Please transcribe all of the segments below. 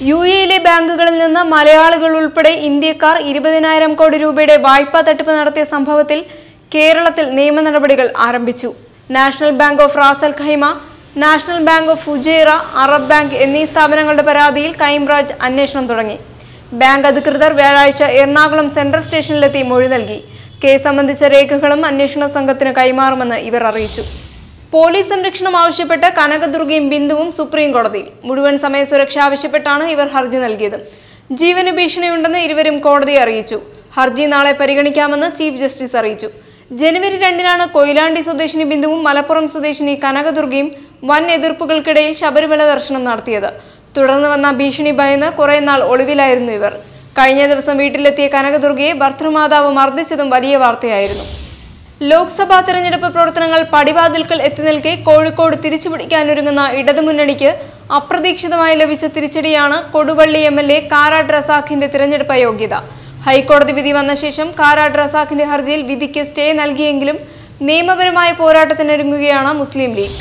U എയിലെ ബാങ്കുകളിൽ നിന്ന് മലയാളികൾ ഉൾപ്പെടെ ഇന്ത്യക്കാർ ഇരുപതിനായിരം കോടി രൂപയുടെ വായ്പാ തട്ടിപ്പ് നടത്തിയ സംഭവത്തിൽ കേരളത്തിൽ നിയമ നടപടികൾ ആരംഭിച്ചു national bank of Ras al Khaimah national bank of Fujairah Arab bank എന്നീ സ്ഥാപനങ്ങളുടെ പരാതിയിൽ ക്രൈംബ്രാഞ്ച് അന്വേഷണം തുടങ്ങി ബാങ്ക് അധികൃതർ വ്യാഴാഴ്ച എറണാകുളം സെൻട്രൽ സ്റ്റേഷനിലെത്തി മൊഴി നൽകി കേസ് സംബന്ധിച്ച രേഖകളും അന്വേഷണ സംഘത്തിന് കൈമാറുമെന്ന് ഇവർ അറിയിച്ചു പോലീസ് സംരക്ഷണം ആവശ്യപ്പെട്ട് കനകദുർഗയും ബിന്ദുവും സുപ്രീം കോടതിയിൽ മുഴുവൻ സമയ സുരക്ഷ ആവശ്യപ്പെട്ടാണ് ഇവർ ഹർജി നൽകിയത് ജീവന് ഭീഷണിയുണ്ടെന്ന് ഇരുവരും കോടതിയെ അറിയിച്ചു ഹർജി നാളെ പരിഗണിക്കാമെന്ന് ചീഫ് ജസ്റ്റിസ് അറിയിച്ചു ജനുവരി രണ്ടിനാണ് കൊയിലാണ്ടി സ്വദേശിനി ബിന്ദുവും മലപ്പുറം സ്വദേശിനി കനകദുർഗയും വൻ എതിർപ്പുകൾക്കിടയിൽ ശബരിമല ദർശനം നടത്തിയത് തുടർന്ന് വന്ന ഭീഷണി ഭയന്ന് കുറെ നാൾ ഒളിവിലായിരുന്നു ഇവർ കഴിഞ്ഞ ദിവസം വീട്ടിലെത്തിയ കനകദുർഗയെ ഭർത്തൃമാതാവ് മർദ്ദിച്ചതും വലിയ വാർത്തയായിരുന്നു ലോക്സഭാ തെരഞ്ഞെടുപ്പ് പ്രവർത്തനങ്ങൾ പടിവാതിൽക്കൽ എത്തി നിൽക്കെ കോഴിക്കോട് തിരിച്ചുപിടിക്കാനൊരുങ്ങുന്ന ഇടതുമുന്നണിക്ക് അപ്രതീക്ഷിതമായി ലഭിച്ച തിരിച്ചടിയാണ് Koduvally M L A Karat റസാഖിന്റെ തിരഞ്ഞെടുപ്പ് യോഗ്യത ഹൈക്കോടതി വിധി വന്ന ശേഷം കാരാട്ട് റസാഖിന്റെ ഹർജിയിൽ വിധിക്ക് സ്റ്റേ നൽകിയെങ്കിലും നിയമപരമായ പോരാട്ടത്തിനൊരുങ്ങുകയാണ് മുസ്ലിം ലീഗ്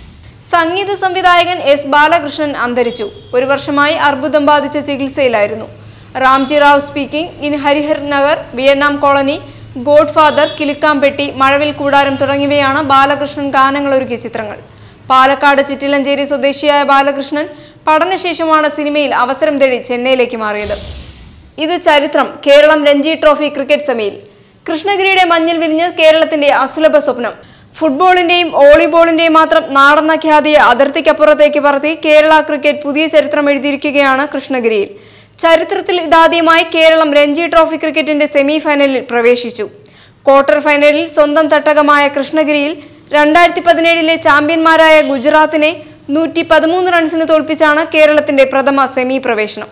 സംഗീത സംവിധായകൻ എസ് ബാലകൃഷ്ണൻ അന്തരിച്ചു ഒരു വർഷമായി അർബുദം ബാധിച്ച ചികിത്സയിലായിരുന്നു Ramji Rao speaking in Harihar Nagar Vietnam colony godfather Kilukkampetti Mazhavil Koodaram തുടങ്ങിയവയാണ് ബാലകൃഷ്ണൻ ഗാനങ്ങളൊരുക്കിയ ചിത്രങ്ങൾ പാലക്കാട് ചിറ്റിലഞ്ചേരി സ്വദേശിയായ ബാലകൃഷ്ണൻ പഠനശേഷമാണ് സിനിമയിൽ അവസരം തേടി ചെന്നൈയിലേക്ക് മാറിയത് ഇത് ചരിത്രം കേരളം രഞ്ജി ട്രോഫി ക്രിക്കറ്റ് സെമിയിൽ കൃഷ്ണഗിരിയുടെ മഞ്ഞിൽ വിരിഞ്ഞ് കേരളത്തിന്റെ അസുലഭ സ്വപ്നം ഫുട്ബോളിന്റെയും വോളിബോളിന്റെയും മാത്രം നാടെന്ന ഖ്യാതിയെ അതിർത്തിക്കപ്പുറത്തേക്ക് പറത്തി കേരള ക്രിക്കറ്റ് പുതിയ ചരിത്രം എഴുതിയിരിക്കുകയാണ് കൃഷ്ണഗിരിയിൽ ചരിത്രത്തിൽ ഇതാദ്യമായി കേരളം രഞ്ജി ട്രോഫി ക്രിക്കറ്റിന്റെ സെമി ഫൈനലിൽ പ്രവേശിച്ചു ക്വാർട്ടർ ഫൈനലിൽ സ്വന്തം തട്ടകമായ കൃഷ്ണഗിരിയിൽ രണ്ടായിരത്തി പതിനേഴിലെ ചാമ്പ്യന്മാരായ ഗുജറാത്തിനെ നൂറ്റി പതിമൂന്ന് റൺസിന് തോൽപ്പിച്ചാണ് കേരളത്തിന്റെ പ്രഥമ സെമി പ്രവേശനം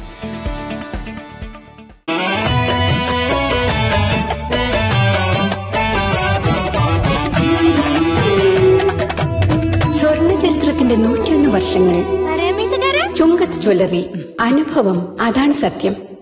സ്വർണ്ണ ചരിത്രത്തിന്റെ നൂറ്റിയൊന്ന് വർഷങ്ങൾ ചുങ്കത്ത് ജ്വല്ലറി അനുഭവം അതാണ് സത്യം